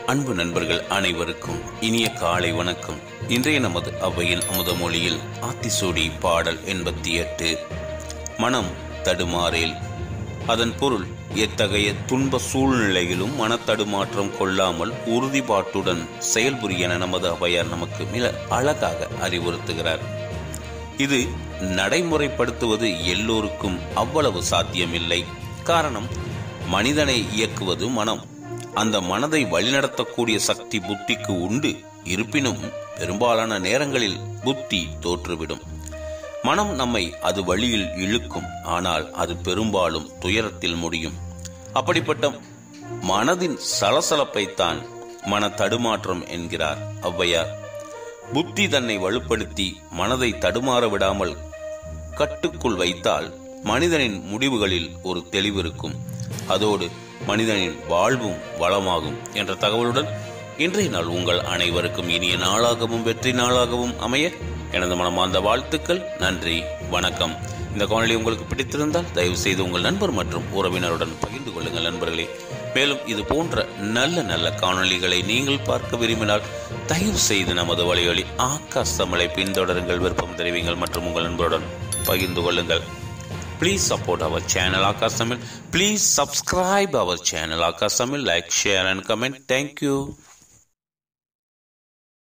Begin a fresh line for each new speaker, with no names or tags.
அன்பு நண்பர்கள் அனைவருக்கும் இனிய காலை வணக்கம் இன்றைய நமது அவையின் அமுத மொழியில் ஆத்திசூடி பாடல் எண்பத்தி எட்டு மனம் தடுமாறேல் அதன் பொருள் எத்தகைய துன்ப சூழ்நிலையிலும் மனத்தடுமாற்றம் கொள்ளாமல் உறுதிப்பாட்டுடன் செயல்புரிய என நமது அவையார் நமக்கு மிக அழகாக அறிவுறுத்துகிறார் இது நடைமுறைப்படுத்துவது எல்லோருக்கும் அவ்வளவு சாத்தியமில்லை காரணம் மனிதனை இயக்குவது மனம் அந்த மனதை வழிநடத்தக்கூடிய சக்தி புத்திக்கு உண்டு இருப்பினும் பெரும்பாலான நேரங்களில் புத்தி தோற்றுவிடும் மனம் நம்மை அது வழியில் இழுக்கும் ஆனால் அது பெரும்பாலும் துயரத்தில் முடியும் அப்படிப்பட்ட மனதின் சலசலப்பைத்தான் மன தடுமாற்றம் என்கிறார் ஔவையார் புத்தி தன்னை வலுப்படுத்தி மனதை தடுமாற விடாமல் கட்டுக்குள் வைத்தால் மனிதனின் முடிவுகளில் ஒரு தெளிவு இருக்கும் அதோடு மனிதனின் வாழ்வும் வளமாகும் என்ற தகவலுடன் இன்றைய நாள் உங்கள் அனைவருக்கும் இனிய நாளாகவும் வெற்றி நாளாகவும் அமைய எனது மனமார்ந்த வாழ்த்துக்கள் நன்றி வணக்கம் இந்த காணொளி உங்களுக்கு பிடித்திருந்தால் தயவு செய்து உங்கள் நண்பர் மற்றும் உறவினருடன் பகிர்ந்து கொள்ளுங்கள் நண்பர்களே மேலும் இது போன்ற நல்ல நல்ல காணொளிகளை நீங்கள் பார்க்க விரும்பினால் தயவு செய்து நமது வழிவழி ஆகாஷ் தமிழை பின்தொடருங்கள் விருப்பம் தெரிவிங்கள் மற்றும் உங்கள் நண்பருடன் பகிர்ந்து கொள்ளுங்கள் Please support our channel Akash Tamil. Please subscribe our channel Akash Tamil. Like, share and comment. Thank you.